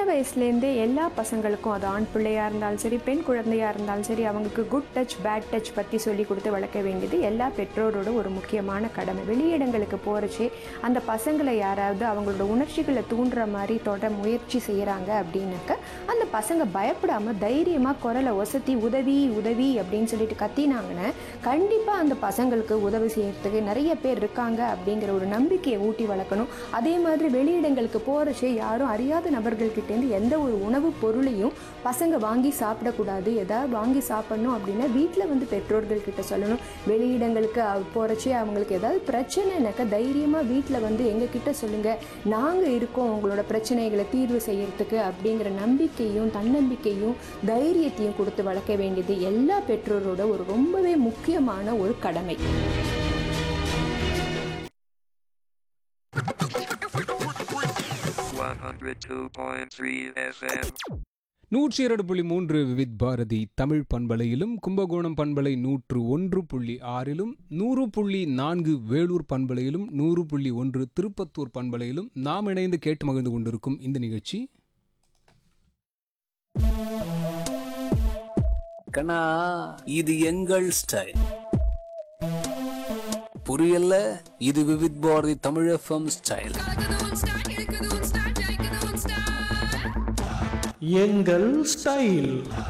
வயசுலேருந்தே எல்லா பசங்களுக்கும் அது ஆண் பிள்ளையாக இருந்தாலும் சரி பெண் குழந்தையாக இருந்தாலும் சரி அவங்களுக்கு குட் டச் பேட் டச் பற்றி சொல்லி கொடுத்து வளர்க்க வேண்டியது எல்லா பெற்றோரோட ஒரு முக்கியமான கடமை வெளியிடங்களுக்கு போகிறச்சே அந்த பசங்களை யாராவது அவங்களோட உணர்ச்சிகளை தூண்டுற மாதிரி தொட முயற்சி செய்கிறாங்க அப்படின்னாக்க அந்த பசங்க பயப்படாமல் தைரியமாக குரலை ஒசத்தி உதவி உதவி அப்படின்னு சொல்லிட்டு கத்தினாங்கன்னா கண்டிப்பாக அந்த பசங்களுக்கு உதவி செய்யறதுக்கு நிறைய பேர் இருக்காங்க அப்படிங்கிற ஒரு நம்பிக்கையை ஊட்டி வளர்க்கணும் அதே மாதிரி வெளியிடங்களுக்கு போகிறச்சே யாரும் அறியாத நபர்கள்கிட்டேருந்து எந்த ஒரு உணவுப் பொருளையும் பசங்க வாங்கி சாப்பிடக்கூடாது ஏதாவது வாங்கி சாப்பிடணும் அப்படின்னா வீட்டில் வந்து பெற்றோர்கள் கிட்ட சொல்லணும் வெளியிடங்களுக்கு போகிறச்சே அவங்களுக்கு ஏதாவது பிரச்சனைனாக்கா தைரியமாக வீட்டில் வந்து எங்ககிட்ட சொல்லுங்கள் நாங்கள் இருக்கோம் உங்களோட பிரச்சனைகளை தீர்வு செய்யறதுக்கு அப்படிங்கிற நம்பிக்கையும் தன்னம்பிக்கையும் தைரியத்தையும் கொடுத்து வளர்க்க வேண்டியது எல்லா பெற்றோரோட ஒரு ரொம்பவே முக்கியமான ஒரு கடமை one hundred two point three FM. நூற்றி இரண்டு புள்ளி மூன்று விவித் பாரதி தமிழ் பண்பலையிலும் கும்பகோணம் பண்பலை நூற்று ஒன்று புள்ளி ஆறிலும் நூறு புள்ளி நான்கு வேலூர் பண்பலையிலும் நூறு புள்ளி ஒன்று திருப்பத்தூர் பண்பலையிலும் நாம் இணைந்து கேட்டு மகிழ்ந்து கொண்டிருக்கும் இந்த நிகழ்ச்சி கண்ணா இது எங்கள் ஸ்டைல் புரியல இது விவித் பாரதி தமிழ் எஃப்எம் ஸ்டைல் எங்கள் ஸ்டைல்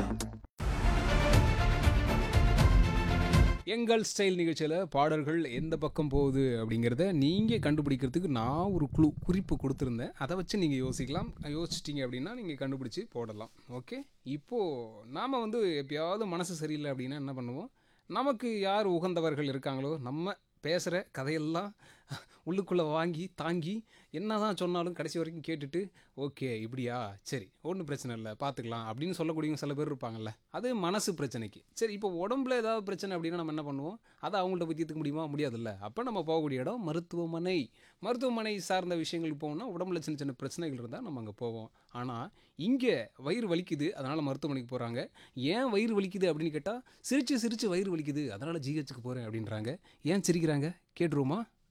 எங்கள் ஸ்டைல் நிகழ்ச்சியில் பாடல்கள் எந்த பக்கம் போகுது அப்படிங்கிறத நீங்கள் கண்டுபிடிக்கிறதுக்கு நான் ஒரு குழு குறிப்பு கொடுத்துருந்தேன் அதை வச்சு நீங்கள் யோசிக்கலாம் யோசிச்சிட்டிங்க அப்படின்னா நீங்கள் கண்டுபிடிச்சி போடலாம் ஓகே இப்போது நாம் வந்து எப்பயாவது மனசு சரியில்லை அப்படின்னா என்ன பண்ணுவோம் நமக்கு யார் உகந்தவர்கள் இருக்காங்களோ நம்ம பேசுகிற கதையெல்லாம் உள்ளுக்குள்ளே வாங்கி தாங்கி என்ன தான் சொன்னாலும் கடைசி வரைக்கும் கேட்டுட்டு ஓகே இப்படியா சரி ஒன்றும் பிரச்சனை இல்லை பார்த்துக்கலாம் அப்படின்னு சொல்லக்கூடியவங்க சில பேர் இருப்பாங்கல்ல அது மனசு பிரச்சனைக்கு சரி இப்போ உடம்புல ஏதாவது பிரச்சனை அப்படின்னா நம்ம என்ன பண்ணுவோம் அதை அவங்கள்ட்ட போய் தீர்த்துக்க முடியுமா முடியாதுல்ல அப்போ நம்ம போகக்கூடிய இடம் மருத்துவமனை மருத்துவமனை சார்ந்த விஷயங்களுக்கு போகணும்னா உடம்புல சின்ன சின்ன பிரச்சனைகள் இருந்தால் நம்ம அங்கே போவோம் ஆனால் இங்கே வயிறு வலிக்குது அதனால் மருத்துவமனைக்கு போகிறாங்க ஏன் வயிறு வலிக்குது அப்படின்னு கேட்டால் சிரித்து சிரித்து வயிறு வலிக்குது அதனால் ஜிஹெச்சுக்கு போகிறேன் அப்படின்றாங்க ஏன் சிரிக்கிறாங்க கேட்டுருவோமா